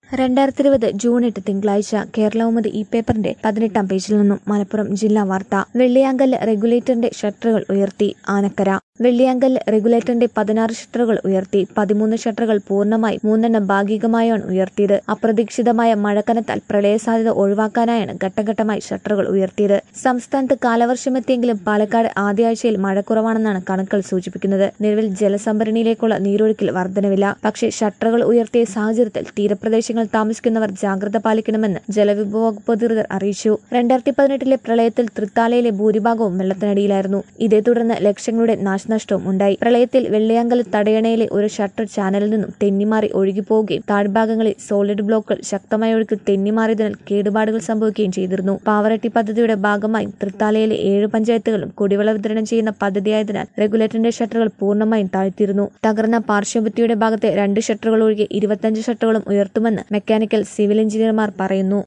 രണ്ടായിരത്തി ഇരുപത് ജൂൺ എട്ട് തിങ്കളാഴ്ച കേരളൗമതി ഈ പേപ്പറിന്റെ പതിനെട്ടാം പേജിൽ നിന്നും മലപ്പുറം ജില്ലാ വാർത്ത വെള്ളിയാങ്കല്ല് റെഗുലേറ്ററിന്റെ ഷട്ടറുകൾ ഉയർത്തി ആനക്കര വെള്ളിയാങ്കല്ല് റെഗുലേറ്ററിന്റെ പതിനാറ് ഷട്ടറുകൾ ഉയർത്തി പതിമൂന്ന് ഷട്ടറുകൾ പൂർണ്ണമായി മൂന്നെണ്ണം ഭാഗികമായാണ് ഉയർത്തിയത് അപ്രതീക്ഷിതമായ മഴക്കനത്താൽ പ്രളയസാധ്യത ഒഴിവാക്കാനായാണ് ഘട്ടഘട്ടമായി ഷട്ടറുകൾ ഉയർത്തിയത് സംസ്ഥാനത്ത് കാലവർഷമെത്തിയെങ്കിലും പാലക്കാട് ആദ്യാഴ്ചയിൽ മഴ കുറവാണെന്നാണ് കണക്കുകൾ സൂചിപ്പിക്കുന്നത് നിലവിൽ ജലസംഭരണിയിലേക്കുള്ള നീരൊഴുക്കിൽ വർധനവില്ല പക്ഷേ ഷട്ടറുകൾ ഉയർത്തിയ സാഹചര്യത്തിൽ തീരപ്രദേശങ്ങൾ താമസിക്കുന്നവർ ജാഗ്രത പാലിക്കണമെന്ന് ജലവിഭവ വകുപ്പ് അധികൃതർ അറിയിച്ചു രണ്ടായിരത്തി പതിനെട്ടിലെ പ്രളയത്തിൽ തൃത്താലയിലെ ഭൂരിഭാഗവും വെള്ളത്തിനടിയിലായിരുന്നു ഇതേ തുടർന്ന് ലക്ഷങ്ങളുടെ നാശനഷ്ടവും ഉണ്ടായി പ്രളയത്തിൽ വെള്ളിയാങ്കൽ തടയണയിലെ ഒരു ഷട്ടർ ചാനലിൽ നിന്നും തെന്നിമാറി ഒഴുകിപ്പോവുകയും താഴ്ഭാഗങ്ങളിൽ സോളിഡ് ബ്ലോക്കുകൾ ശക്തമായ ഒഴുക്കിൽ തെന്നിമാറിയതിനാൽ കേടുപാടുകൾ സംഭവിക്കുകയും ചെയ്തിരുന്നു പാവറട്ടി പദ്ധതിയുടെ ഭാഗമായി തൃത്താലയിലെ ഏഴ് പഞ്ചായത്തുകളും കുടിവെള്ള വിതരണം ചെയ്യുന്ന പദ്ധതിയായതിനാൽ റെഗുലേറ്ററിന്റെ ഷട്ടറുകൾ പൂർണ്ണമായും താഴ്ത്തിയിരുന്നു തകർന്ന പാർശ്വഭിത്തിയുടെ ഭാഗത്തെ രണ്ട് ഷട്ടറുകൾ ഒഴികെ ഇരുപത്തഞ്ച് ഷട്ടറുകളും ഉയർത്തുമെന്ന് മെക്കാനിക്കൽ സിവിൽ എഞ്ചിനീയർമാർ പറയുന്നു